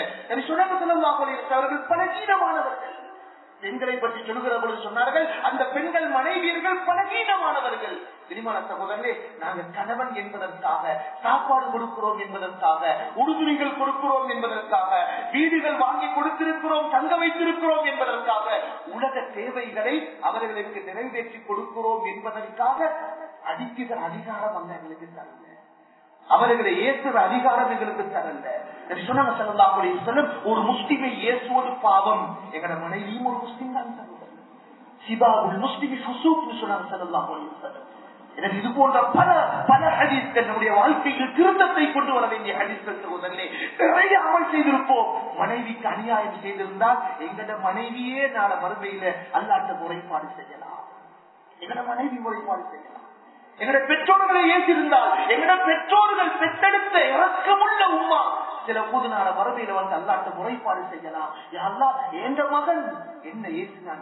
அவர்கள் பலகீனமானவர்கள் பெண்களை பற்றி சொல்லுகிற பொழுது சொன்னார்கள் அந்த பெண்கள் மனைவியர்கள் பலகீனமானவர்கள் திருமண சகோதரே நாங்க கணவன் என்பதற்காக சாப்பாடு கொடுக்கிறோம் என்பதற்காக உடுதுணிகள் கொடுக்கிறோம் என்பதற்காக வீடுகள் வாங்கி கொடுத்திருக்கிறோம் தங்க வைத்திருக்கிறோம் என்பதற்காக உலக தேவைகளை அவர்களுக்கு நிறைவேற்றி கொடுக்கிறோம் என்பதற்காக அடிக்குகிற அதிகாரம் அல்ல எங்களுக்கு தரல அவர்களை ஏற்றுற அதிகாரம் எங்களுக்கு தரல சொன்னாங்க சொல்லும் ஒரு முஸ்லிமை ஏசுவது பாவம் எங்கட மனைவியும் ஒரு முஸ்லிம் தான் சிபா ஒரு முஸ்லிமி சொன்னாங்க செல்லலாம் எனக்கு இது போன்ற பல பல ஹதீஸ்கள் நம்முடைய வாழ்க்கையில் திருத்தத்தை கொண்டு வர வேண்டிய ஹதீஸ்கள் சகோதரர்களே நிறைய அமல் செய்திருப்போம் மனைவிக்கு அநியாயம் செய்திருந்தால் எங்கட மனைவியே நாள மறுமையில அல்லாட்ட முறைப்பாடு செய்யலாம் எங்கட மனைவி முறைப்பாடு செய்யலாம் எங்கட பெற்றோர்களை ஏற்றிருந்தால் எங்கட பெற்றோர்கள் பெற்றெடுத்த இறக்கமுள்ள உமா சில போது நாள மறுமையில வந்து அல்லாட்ட முறைப்பாடு செய்யலாம் அல்லா என்ற மகன் என்ன ஏசினான்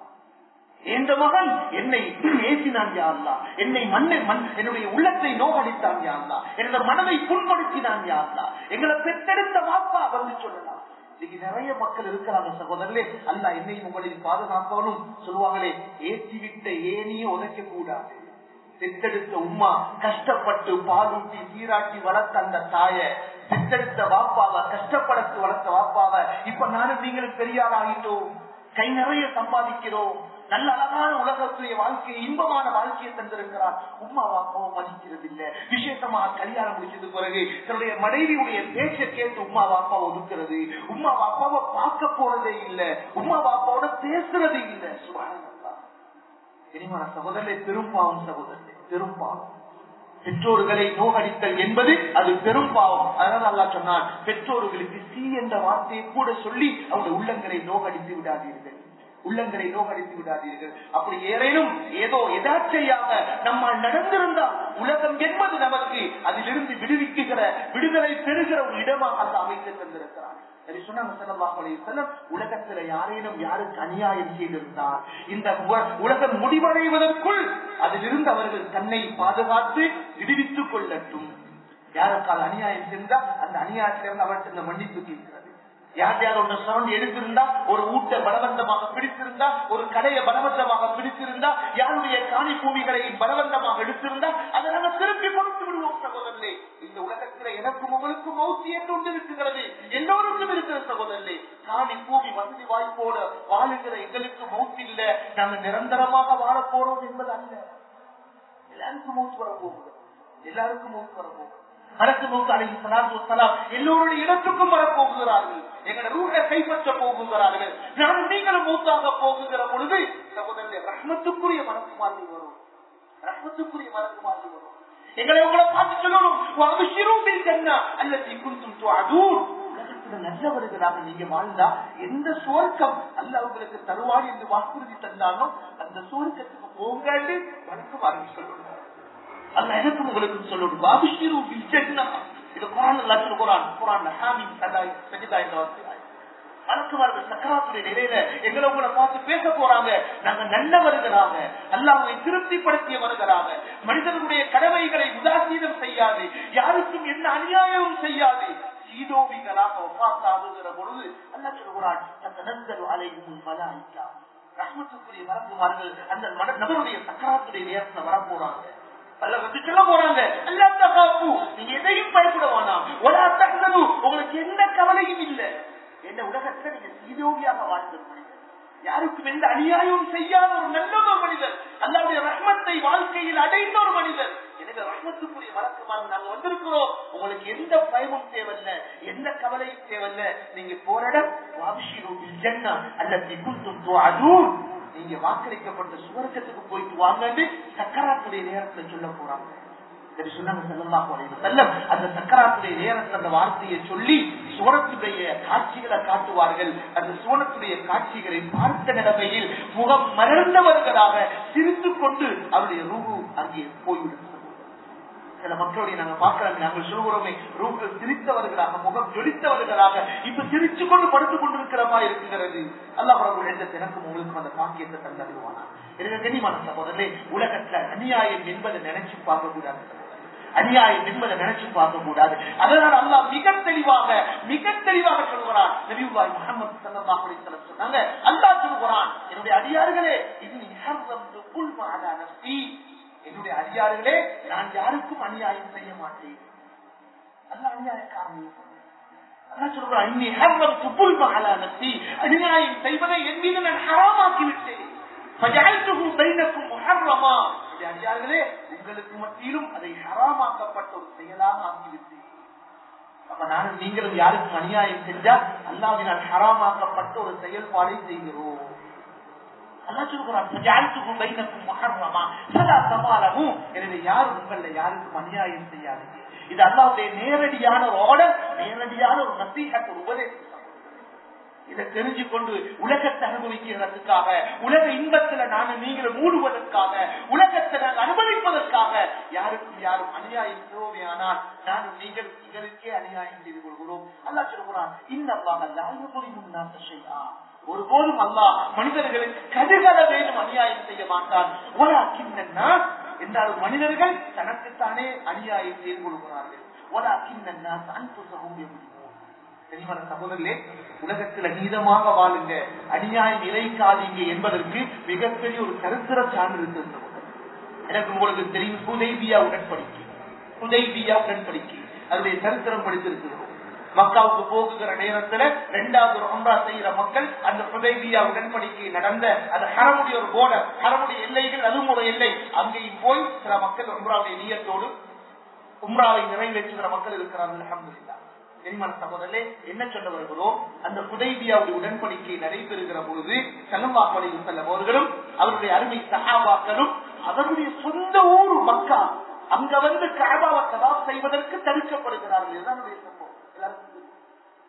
என்ற மகன் என்னை ஏசினான் யாருலா என்னை மண்ணை மண் என்னுடைய உள்ளத்தை நோகடித்தான் யாருலா என்னோட மனதை புண்படுத்தினான் யாருலா எங்களை பெற்றெடுத்த வாப்பா வந்து சொல்லலாம் இன்னைக்கு நிறைய மக்கள் இருக்கிறாங்க சகோதரர்களே அல்ல என்னையும் உங்களின் பாதுகாப்பவனும் சொல்லுவாங்களே ஏற்றிவிட்ட ஏனியே உதைக்க கூடாது பெற்றெடுத்த உமா கஷ்டப்பட்டு பாலூட்டி சீராட்டி வளர்த்த அந்த தாய பெற்றெடுத்த வாப்பாவ கஷ்டப்படத்து வளர்த்த வாப்பாவ இப்ப நானும் நீங்களும் பெரியார் ஆகிட்டோம் கை நிறைய சம்பாதிக்கிறோம் நல்ல அழகான உலகத்துடைய வாழ்க்கையை இன்பமான வாழ்க்கையை தந்திருக்கிறார் உமா வாப்பாவும் மதிக்கிறது இல்ல விசேஷமா கல்யாணம் முடிச்சது பிறகு தன்னுடைய மனைவியுடைய பேச்சை கேட்டு உமா வாப்பா ஒதுக்கிறது உமா வாப்பாவை பார்க்க போறதே இல்ல உமா வாப்பாவோட பேசுறதே இல்ல சுபானந்தா தெரியுமா சகோதரே பெரும்பாவம் சகோதரே பெரும்பாவம் பெற்றோர்களை நோகடித்தல் என்பது அது பெரும் பாவம் அதனால அல்லா சொன்னான் பெற்றோர்களுக்கு சி என்ற வார்த்தையை கூட சொல்லி அவருடைய உள்ளங்களை நோகடித்து விடாதீர்கள் உள்ளங்களை நோகடித்து விடாதீர்கள் அப்படி ஏறேனும் ஏதோ எதாச்சையாக நம்மால் நடந்திருந்தால் உலகம் என்பது நமக்கு அதிலிருந்து விடுவிக்குகிற விடுதலை பெறுகிற ஒரு இடமாக அந்த அமைத்து தந்திருக்கிறார் நபி சொன்னாங்க ஸல்லல்லாஹு அலைஹி வஸல்லம், உலகத்துல யாரேனும் யாருக்கு அநியாயம் செய்திருந்தால் இந்த உ- உலகம் முடிவடைவதற்குள் அதிலிருந்து அவர்கள் தன்னை பாதுகாத்து விடுவித்துக் கொள்ளட்டும் யாருக்கால் அநியாயம் செஞ்சா அந்த அநியாயத்திலிருந்து அவர்கிட்ட இந்த மன்னிப்பு கேட்கிறது யார் யார் ஒன்று சவுண்ட் எடுத்திருந்தா ஒரு ஊட்ட பலவந்தமாக பிடித்திருந்தா ஒரு கடையை பலவந்தமாக பிடித்திருந்தா யாருடைய காணி பூமிகளை பலவந்தமாக எடுத்திருந்தா அதை நாங்கள் திருப்பி கொடுத்து விடுவோம் சகோதரனே இந்த உலகத்துல எனக்கும் உங்களுக்கும் மௌத்தி என்று ஒன்று இருக்கிறது எல்லோருக்கும் இருக்கிற சகோதரனே காணி பூமி வசதி வாய்ப்போட வாழுகிற எங்களுக்கு மௌத்து இல்ல நாங்க நிரந்தரமாக வாழ போறோம் என்பது அல்ல எல்லாருக்கும் மௌத்து வரப்போகுது எல்லாருக்கும் மௌத்து வரப்போகுது மலக்கு மௌத்து அலைஹி ஸலாத்து வஸலாம் எல்லோருடைய இடத்துக்கும் வரப்போகிறார்கள் எங்களை ரூஹை கைப்பற்ற போகிறார்கள் நானும் நீங்களும் மௌத்தாக போகுகிற பொழுது சகோதரர்களே ரஹ்மத்துக்குரிய மனசு மாதிரி வரும் ரஹ்மத்துக்குரிய மனசு மாதிரி வரும் எங்களை உங்களை பார்த்து சொல்லணும் "வஅப்ஷிரூ பில் ஜன்னா அல்லதி குன்தும் துஅதூன்." உலகத்துல நல்லவர்களாக நீங்க வாழ்ந்தா எந்த சுவர்க்கம் அல்ல உங்களுக்கு தருவாய் என்று வாக்குறுதி தந்தாலும் அந்த சுவர்க்கத்துக்கு போங்காண்டு வணக்கம் ஆரம்பி சொல்லணும் அல்ல எனக்கும் உங்களுக்கு சொல்லணும் "வஅப்ஷிரூ பில் ஜன்னா." இது குரான் அல்லாஹ் குரான் குரான் ஹாமீம் சதாய் சஜிதா என்ற வார்த்தை வழக்குவார்கள் சக்கராத்துடைய நிலையில எங்களை உங்களை பார்த்து பேச போறாங்க நாங்க நல்லவர்களாக அல்லாஹ்வை திருப்திப்படுத்தியவர்களாக மனிதர்களுடைய கடமைகளை உதாசீனம் செய்யாது யாருக்கும் என்ன அநியாயமும் செய்யாது சீதோபிகளாக ஒப்பாத்தாகுகிற பொழுது அல்லாஹ் சொல்கிறான் தனந்தரு அலையும் மலாய்க்கா ரஹ்மத்துக்குரிய மரங்குமார்கள் அந்த மன- நபருடைய சக்கராத்துடைய நேரத்துல வரப்போறாங்க அல்ல வந்து சொல்ல போறாங்க அல்லா தகாப்பு நீங்க எதையும் பயப்பட வேணாம் ஒலா தகனு உங்களுக்கு எந்த கவலையும் இல்லை என்ன உலகத்துல நீங்க சீதோகியாக வாழ்ந்த ஒரு மனிதர் யாருக்கும் எந்த அநியாயமும் செய்யாத ஒரு நல்ல ஒரு மனிதர் அல்லாவுடைய ரஹ்மத்தை வாழ்க்கையில் அடைந்த ஒரு மனிதர் எனவே ரஹ்மத்துக்குரிய வழக்கமாக நாங்க வந்திருக்கிறோம் உங்களுக்கு எந்த பயமும் தேவையில்ல எந்த கவலையும் தேவையில்ல நீங்க போராட ஜன்னா அல்லது குந்தும் அதுவும் நீங்க வாக்களிக்கப்பட்ட சுவர்க்கத்துக்கு போயிட்டு வாங்கன்னு சக்கராத்துடைய நேரத்துல சொல்ல போறாங்க சரி சொன்னாங்க ஸல்லல்லாஹு அலைஹி வஸல்லம். அந்த சக்கராத்துடைய நேரத்தில் அந்த வார்த்தையை சொல்லி சுவனத்துடைய காட்சிகளை காட்டுவார்கள் அந்த சுவனத்துடைய காட்சிகளை பார்த்த நிலைமையில் முகம் மலர்ந்தவர்களாக சிரித்துக் கொண்டு அவருடைய ரூபு அங்கே போய்விடும் சில மக்களுடைய நாங்க பார்க்கிறோம் நாங்கள் சொல்கிறோமே ரூகள் சிரித்தவர்களாக முகம் ஜொலித்தவர்களாக இப்ப சிரிச்சு கொண்டு படுத்துக் கொண்டிருக்கிற மாதிரி இருக்கிறது அல்லா பிரபு எந்த தினக்கும் உங்களுக்கு அந்த பாக்கியத்தை தந்தருவானா எனக்கு கனிமான சகோதரே உலகத்துல அநியாயம் என்பதை நினைச்சு பார்க்க கூடாது அநியாயம் என்பதை நினைச்சு பார்க்க கூடாது அதனால் அல்லாஹ் மிக தெளிவாக மிக தெளிவாக சொல்கிறான் நபியுல்லாஹி முஹம்மது ஸல்லல்லாஹு அலைஹி வஸல்லம் சொன்னாங்க அல்லாஹ் சொல்கிறான் என்னுடைய அடியார்களே இன்னி ஹர்ரம்து குல்ம அலா நஃப்ஸி என்னுடைய அடியார்களே நான் யாருக்கும் அநியாயம் செய்ய மாட்டேன் அல்ல அநியாயக்காரன் அல்லாஹ் சொல்றான் இன்னி ஹர்ரம்து குல்ம அலா நஃப்ஸி அநியாயம் செய்வதை என் மீது நான் ஹராமாக்கி விட்டேன் ஃபஜஅல்துஹு பைனக்கும் முஹர்ரமா என்னுடைய அடியார்களே உங்களுக்கு மத்தியிலும் அதை ஹராமாக்கப்பட்ட ஒரு செயலாக ஆக்கிவிட்டேன் அப்ப நானும் நீங்களும் யாருக்கும் அநியாயம் செஞ்சா அல்லாவினால் ஹராமாக்கப்பட்ட ஒரு செயல்பாடை செய்கிறோம் அல்லாஹ் சொல்கிறான், "ஃபஜஅல்துஹு பைனக்கும் முஹர்ரமா ஃபலா தமாலமு." எனவே யாரும் உங்கள யாருக்கும் அநியாயம் செய்யாதீங்க இது அல்லாவுடைய நேரடியான ஒரு ஆர்டர் நேரடியான ஒரு நசீகத் ஒரு உபதேசம் இதை தெரிஞ்சு கொண்டு உலகத்தை அனுபவிக்கிறதுக்காக உலக இன்பத்துல நானும் நீங்களும் மூடுவதற்காக உலகத்தை நாங்கள் அனுபவிப்பதற்காக யாருக்கும் யாரும் அநியாயம் செய்வோமே ஆனால் நானும் நீங்கள் எங்களுக்கே அநியாயம் செய்து கொள்கிறோம் அல்லா சொல்கிறான் இன்னல்லாக லாயுபுரி செய்யா ஒருபோதும் அல்லாஹ் மனிதர்களுக்கு கடுகள வேணும் அநியாயம் செய்ய மாட்டான் ஒரு அக்கின்னா என்றாலும் மனிதர்கள் தனக்குத்தானே அநியாயம் செய்து கொள்கிறார்கள் ஒரு அக்கின்னா அன்புசகம் முடியும் தெரியுமான சகோதரர்களே உலகத்துல நீதமாக வாழுங்க அநியாயம் இழைக்காதீங்க என்பதற்கு மிகப்பெரிய ஒரு சரித்திர சான்று இருக்கிறது எனக்கு உங்களுக்கு தெரியும் புதைபியா உடன்படிக்கை புதைபியா உடன்படிக்கை அதனுடைய சரித்திரம் படித்திருக்கிறோம் மக்காவுக்கு போகுகிற நேரத்துல இரண்டாவது ஒரு ஒன்றா செய்யற மக்கள் அந்த புதைபியா உடன்படிக்கை நடந்த அந்த ஹரமுடைய ஒரு போர்டர் ஹரமுடைய எல்லைகள் அதுவும் ஒரு எல்லை அங்கேயும் போய் சில மக்கள் உம்ராவுடைய நீயத்தோடு உம்ராவை நிறைவேற்றுகிற மக்கள் இருக்கிறார்கள் அலமதுல்லா பெருமான சகோதரே என்ன சொல்ல வருகிறோம் அந்த புதைபியாவுடைய உடன்படிக்கை நடைபெறுகிற பொழுது செல்லம்பாப்படி செல்லும் அவர்களும் அவருடைய அருமை சகாபாக்களும் அவருடைய சொந்த ஊர் மக்கா அங்க வந்து காபாவை கதா செய்வதற்கு தடுக்கப்படுகிறார்கள் இதுதான் சம்பவம் எல்லாருக்கும் தெரியும்.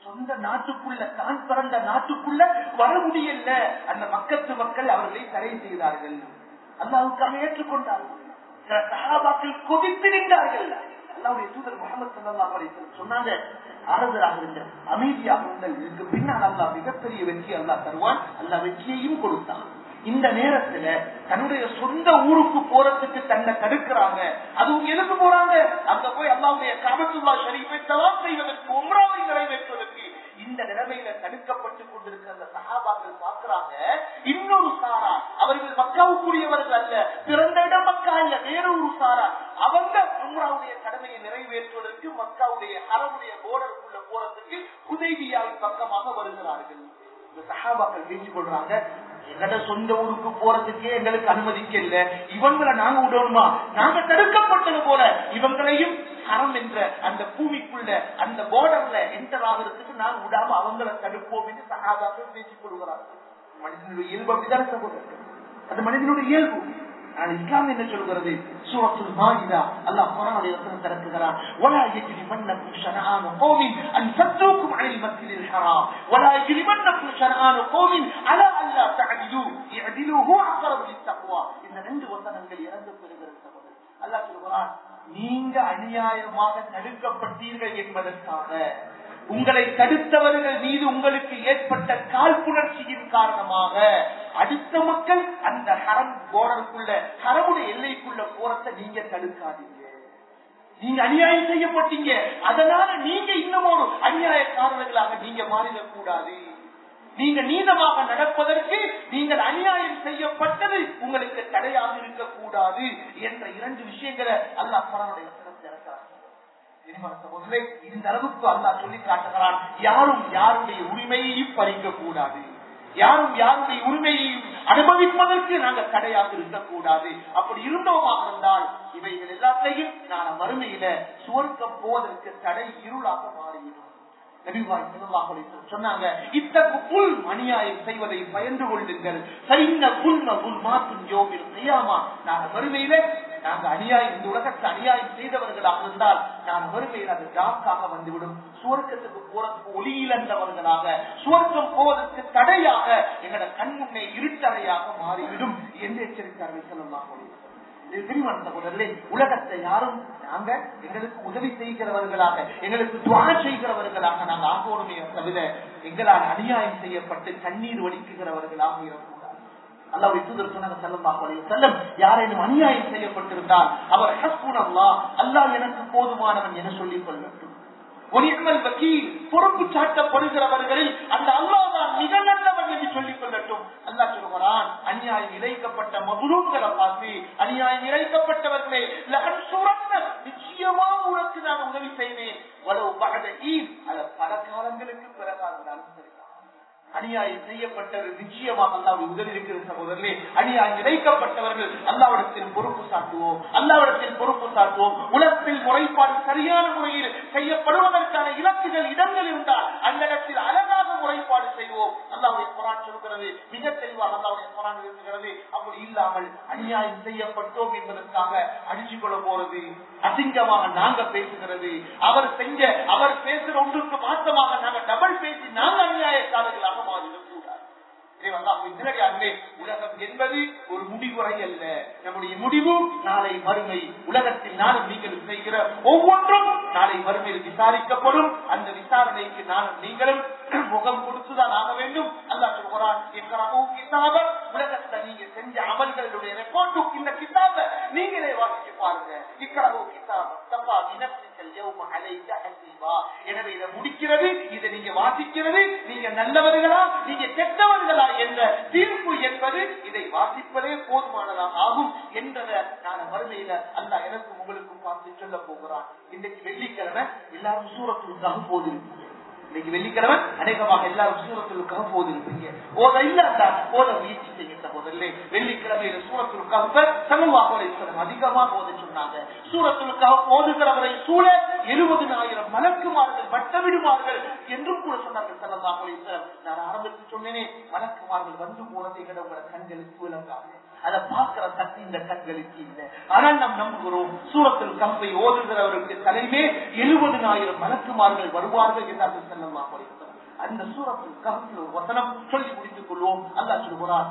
சொந்த நாட்டுக்குள்ள தான் பிறந்த நாட்டுக்குள்ள வர முடியல அந்த மக்கத்து மக்கள் அவர்களை தடை செய்தார்கள் அல்லாவுக்காக ஏற்றுக்கொண்டார்கள் சில சகாபாக்கள் கொதித்து நின்றார்கள் அல்லாவுடைய தூதர் முகமது சல்லா சொன்னாங்க ஆறுதலாக இருங்கள் அமைதியாக இருங்கள் இதுக்கு பின்னால் அல்லா மிகப்பெரிய வெற்றி அல்லா தருவான் அல்லா வெற்றியையும் கொடுத்தான் இந்த நேரத்துல தன்னுடைய சொந்த ஊருக்கு போறதுக்கு தன்னை தடுக்கிறாங்க அதுவும் எதுக்கு போறாங்க அங்க போய் அல்லாவுடைய காபத்துல்லா ஷரீஃபை தவாப் செய்வதற்கு உம்ராவை நிறைவேற்றுவதற்கு இந்த நிலைமையில தடுக்கப்பட்டு கொண்டிருக்கிற அந்த சகாபாக்கள் பார்க்கிறாங்க இன்னொரு சாரா அவர்கள் மக்காவுக்குரியவர்கள் அல்ல பிறந்த இடம் மக்கா இல்ல வேற ஒரு சாரா அவங்க உம்ராவுடைய கடமையை நிறைவேற்றுவதற்கு மக்காவுடைய ஹரமுடைய போர்டருக்குள்ள போறதுக்கு உதவியாவின் பக்கமாக வருகிறார்கள் இந்த சகாபாக்கள் பேசிக் கொள்றாங்க எங்கட சொந்த ஊருக்கு போறதுக்கே எங்களுக்கு அனுமதிக்க இல்ல இவங்களை நாங்க விடணுமா நாங்க தடுக்கப்பட்டது போல இவங்களையும் அறம் என்ற அந்த பூமிக்குள்ள அந்த போர்டர்ல என்டர் ஆகிறதுக்கு நாங்க விடாம அவங்களை தடுப்போம் என்று சகாபாக்கள் பேசிக் கொள்கிறார்கள் மனிதனுடைய இயல்பு அப்படிதான் சகோதரர்கள் அது மனிதனுடைய இயல்பு ஆனால் இஸ்லாம் என்ன சொல்கிறது சூரத்துல் மாயிதா அல்லாஹ் குர்ஆனுடைய வசனம் திறக்குகிறான் ولا يجرمنكم شنآن قوم ان صدوكم عن المسجد الحرام ولا يجرمنكم شنآن قوم على الا تعدلوا اعدلوا هو اقرب للتقوى இந்த ரெண்டு வசனங்கள் இறந்து பெறுகிறது சகோதரர் அல்லாஹ் சொல்கிறான் நீங்க அநியாயமாக தடுக்கப்பட்டீர்கள் என்பதற்காக உங்களை தடுத்தவர்கள் மீது உங்களுக்கு ஏற்பட்ட காழ்ப்புணர்ச்சியின் காரணமாக அடுத்த மக்கள் அந்த ஹரம் போர்டருக்குள்ள ஹரமுடைய எல்லைக்குள்ள போறத நீங்க தடுக்காதீங்க நீங்க அநியாயம் செய்யப்பட்டீங்க அதனால நீங்க இன்னும் ஒரு அநியாயக்காரர்களாக நீங்க மாறிடக் கூடாது நீங்க நீதமாக நடப்பதற்கு நீங்கள் அநியாயம் செய்யப்பட்டது உங்களுக்கு தடையாக இருக்கக்கூடாது என்ற இரண்டு விஷயங்களை அல்லாஹ் பரனுடைய திறக்கிறார் சகோதரே இந்த அளவுக்கு அல்லா சொல்லி காட்டுகிறான் யாரும் யாருடைய உரிமையையும் பறிக்க கூடாது யாரும் யாருடைய உரிமையையும் அனுபவிப்பதற்கு நாங்கள் தடையாக இருக்கக்கூடாது அப்படி இருந்தோமாக இருந்தால் இவைகள் எல்லாத்தையும் நான் மறுமையில சுவர்க்கம் போவதற்கு தடை இருளாக மாறிவிடும் சொன்னாங்க இத்தகு புல் அநியாயம் செய்வதை பயந்து கொள்ளுங்கள் சரிந்த புல்ம புல் மாற்றும் யோகில் செய்யாமா நாங்க வறுமையில நாங்க அநியாயம் இந்த உலகத்தை அநியாயம் செய்தவர்களாக இருந்தால் நான் வறுமையில் அது ஜாக்காக வந்துவிடும் சுவர்க்கத்துக்கு போறதுக்கு ஒளி இழந்தவர்களாக சுவர்க்கம் போவதற்கு தடையாக எங்களோட கண் முன்னே இருட்டறையாக மாறிவிடும் என்று எச்சரித்தார்கள் சொல்லலாம் சகோதரர்களே உலகத்தை யாரும் நாங்க எங்களுக்கு உதவி செய்கிறவர்களாக எங்களுக்கு துவா செய்கிறவர்களாக நாங்கள் ஆகோருமே தவிர எங்களால் அநியாயம் செய்யப்பட்டு கண்ணீர் வடிக்குகிறவர்களாக இருக்கக்கூடாது அல்லாவுடைய தூதர் சொன்னாங்க செல்லம் செல்லம் யாரேனும் அநியாயம் செய்யப்பட்டிருந்தால் அவர் ஹஸ்பூன் அல்லா அல்லாஹ் எனக்கு போதுமானவன் என சொல்லிக் கொள்ளட்டும் ஒனிமல் வக்கீல் பொறுப்பு சாட்டப்படுகிறவர்களில் அந்த அல்லாதான் மிக நல்லவன் என்று சொல்லிக் கொள்ளட்டும் அல்லா சொல்கிறான் அநியாயம் இழைக்கப்பட்ட மகுரூங்களை பார்த்து அநியாயம் இழைக்கப்பட்டவர்களே நிச்சயமா உனக்கு நான் உதவி செய்வேன் வலவு பகத ஈத் அது பல காலங்களுக்கு பிறகாக இருந்தாலும் சரிதான் அநியாயம் செய்யப்பட்டவர் நிச்சயமாக அல்லாவுடைய உதவி இருக்கிற சகோதரர்களே அநியாயம் இணைக்கப்பட்டவர்கள் அல்லாவிடத்தில் பொறுப்பு சாட்டுவோம் அல்லாவிடத்தில் பொறுப்பு சாட்டுவோம் உலகத்தில் முறைப்பாடு சரியான முறையில் செய்யப்படுவதற்கான இலக்குகள் இடங்கள் இருந்தால் அந்த இடத்தில் அழகாக முறைப்பாடு செய்வோம் அல்லாவுடைய குரான் சொல்கிறது மிக தெளிவாக அல்லாவுடைய குரான் இருக்கிறது அப்படி இல்லாமல் அநியாயம் செய்யப்பட்டோம் என்பதற்காக அடிச்சு கொள்ள போறது அசிங்கமாக நாங்க பேசுகிறது அவர் செஞ்ச அவர் பேசுற ஒன்றுக்கு மாற்றமாக நாங்க டபுள் பேசி நாங்க அநியாயக்காரர்களாக மாறிடக் கூடாது உலகம் என்பது ஒரு முடிவுரை அல்ல நம்முடைய முடிவு நாளை மறுமை உலகத்தில் நானும் நீங்கள் செய்கிற ஒவ்வொன்றும் நாளை மறுமையில் விசாரிக்கப்படும் அந்த விசாரணைக்கு நானும் நீங்களும் முகம் கொடுத்துதான் ஆக வேண்டும் அல்லா சொல்கிறான் கிதாபர் உலகத்தை நீங்க செஞ்ச அமல்களுடைய ரெக்கார்டு இந்த கிதாப நீங்களே வாசிச்சு பாருங்க இக்கரவு கிதாப தப்பா வினப்திகள் யௌம அலைக ஹசீபா எனவே இதை முடிக்கிறது இதை நீங்க வாசிக்கிறது நீங்க நல்லவர்களா நீங்க கெட்டவர்களா என்ற தீர்ப்பு என்பது இதை வாசிப்பதே போதுமானதாக ஆகும் என்றதை நான் மறுமையில அல்ல எனக்கும் உங்களுக்கும் பார்த்து சொல்ல போகிறான் இன்னைக்கு வெள்ளிக்கிழமை எல்லாரும் சூரத்துக்காக போதிருப்பீங்க இன்னைக்கு வெள்ளிக்கிழமை அநேகமாக எல்லாரும் சூரத்திற்காக போதிருப்பீங்க ஓத இல்லாதா ஓத முயற்சி செய்ய சகோதரர்களே வெள்ளிக்கிழமையில சூரத்திற்காக சமமாக அதிகமாக ஓத சொன்னாங்க சூரத்திற்காக ஓதுகிறவரை சூழ எழுபதுனாயிரம் மலக்குமார்கள் வட்டமிடுமார்கள் என்றும் கூட சொன்னார்கள் சல்லல்லாஹு அலைஹி வஸல்லம் நான் ஆரம்பத்தில் சொன்னேனே மலக்குமார்கள் வந்து போனதை விட உங்களோட கண்களுக்கு விளங்காது அதை பார்க்கிற சக்தி இந்த கண்களுக்கு இல்லை ஆனால் நாம் நம்புகிறோம் சூரத்தில் கம்பை ஓதுகிறவருக்கு தலைமே எழுபதுனாயிரம் மலக்குமார்கள் வருவார்கள் என்று அது செல்லலாம் அந்த சூரத்தில் கம்பு ஒரு வசனம் சொல்லி முடித்துக் கொள்வோம் அல்லா சொல்கிறார்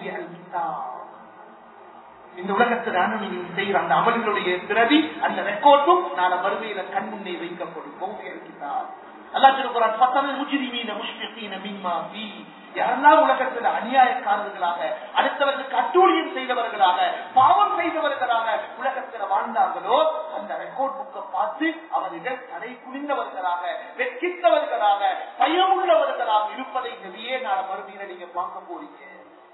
இந்த உலகத்தில் அனுமதியும் செய்கிற அந்த அமல்களுடைய பிரதி அந்த ரெக்கார்டும் நாளை மறுமையில கண் முன்னே வைக்கப்படும் பௌதியிருக்கிறார் அல்லா சொல்கிறான் பத்தனை முஜிரிமீன முஷ்பிகீன மின்மா பி யாரெல்லாம் உலகத்தில் அநியாயக்காரர்களாக அடுத்தவர்களுக்கு அட்டூழியம் செய்தவர்களாக பாவம் செய்தவர்களாக உலகத்தில் வாழ்ந்தார்களோ அந்த ரெக்கார்ட் புக்கை பார்த்து அவர்கள் தடை குனிந்தவர்களாக வெட்கித்தவர்களாக பயமுள்ளவர்களாக இருப்பதை நபியே நான் மறுபடியும் நீங்க பார்க்க போறீங்க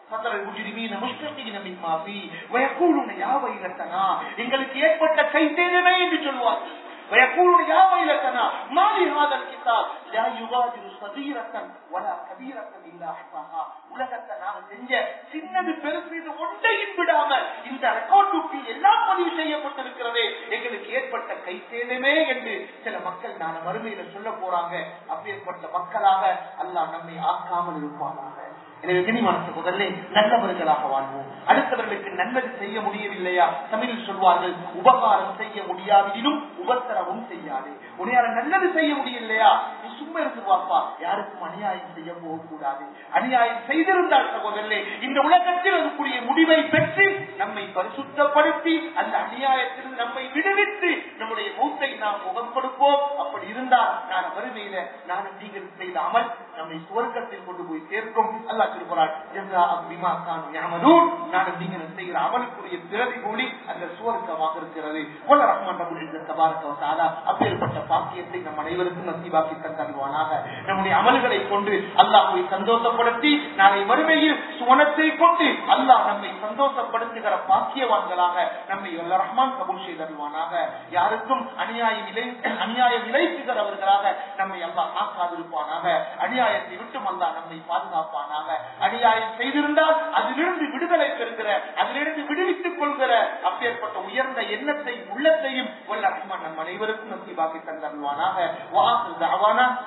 எங்களுக்கு ஏற்பட்ட கைத்தேதமே என்று சொல்வார்கள் ويقولون يا ويلتنا ما لهذا الكتاب لا يغادر صغيرة ولا كبيرة إلا أحصاها உலகத்தை நாங்க செஞ்ச சின்னது பெருசு ஒன்றையும் விடாம இந்த ரெக்கார்ட் புக்கில் எல்லாம் பதிவு செய்யப்பட்டிருக்கிறதே எங்களுக்கு ஏற்பட்ட கை சேதமே என்று சில மக்கள் நான் மறுமையில சொல்ல போறாங்க அப்பேற்பட்ட மக்களாக அல்லாஹ் நம்மை ஆக்காமல் இருப்பானாக எனவே கனிமான சகோதரனே நல்லவர்களாக வாழ்வோம் அடுத்தவர்களுக்கு நல்லது செய்ய முடியவில்லையா தமிழில் சொல்வார்கள் உபகாரம் செய்ய முடியாவிடினும் உபத்திரவும் செய்யாது உன்னையால நல்லது செய்ய முடியலையா நீ சும்மா இருந்துருவாப்பா யாருக்கும் அநியாயம் செய்ய போகக்கூடாது அநியாயம் செய்திருந்தால் சகோதரனே இந்த உலகத்தில் அதுக்குரிய முடிவை பெற்று நம்மை பரிசுத்தப்படுத்தி அந்த அநியாயத்தில் நம்மை விடுவித்து நம்முடைய மூத்தை நாம் முகம் கொடுப்போம் அப்படி இருந்தால் நான் வறுமையில நான் நீங்கள் செய்த அமல் நம்மை சுவர்க்கத்தில் கொண்டு போய் சேர்க்கும் அல்லா திருக்குறாள் நான் நீங்கள் செய்கிற அமலுக்குரிய பிறவி கூலி அந்த சுவர்க்கமாக இருக்கிறது கொல்ல ரஹ்மான் ரபுல் இந்த தபாரக்கவசாதா அப்பேற்பட்ட பாக்கியத்தை நம் அனைவருக்கும் நசீபாக்கி தந்தருவானாக நம்முடைய அமல்களை கொண்டு அல்லாஹை சந்தோஷப்படுத்தி நாளை வறுமையில் சுவனத்தை கொண்டு அல்லாஹ் நம்மை சந்தோஷப்படுத்துகிற பாக்கியவான்களாக நம்மை அல்ல ரஹ்மான் கபூல் செய்தருவானாக யாருக்கும் அநியாயம் இலை அநியாயம் இழைத்துகிறவர்களாக நம்மை அல்லாஹ் ஆக்காதிருப்பானாக அநியாயத்தை விட்டும் அல்லாஹ் நம்மை பாதுகாப்பானாக அநியாயம் செய்திருந்தால் அதிலிருந்து விடுதலை பெறுகிற அதிலிருந்து விடுவித்துக் கொள்கிற அப்பேற்பட்ட உயர்ந்த எண்ணத்தை உள்ளத்தையும் வல்ல ரஹ்மான் நம் அனைவருக்கும் நசீபாக்கி தந்தருவானாக வாசல்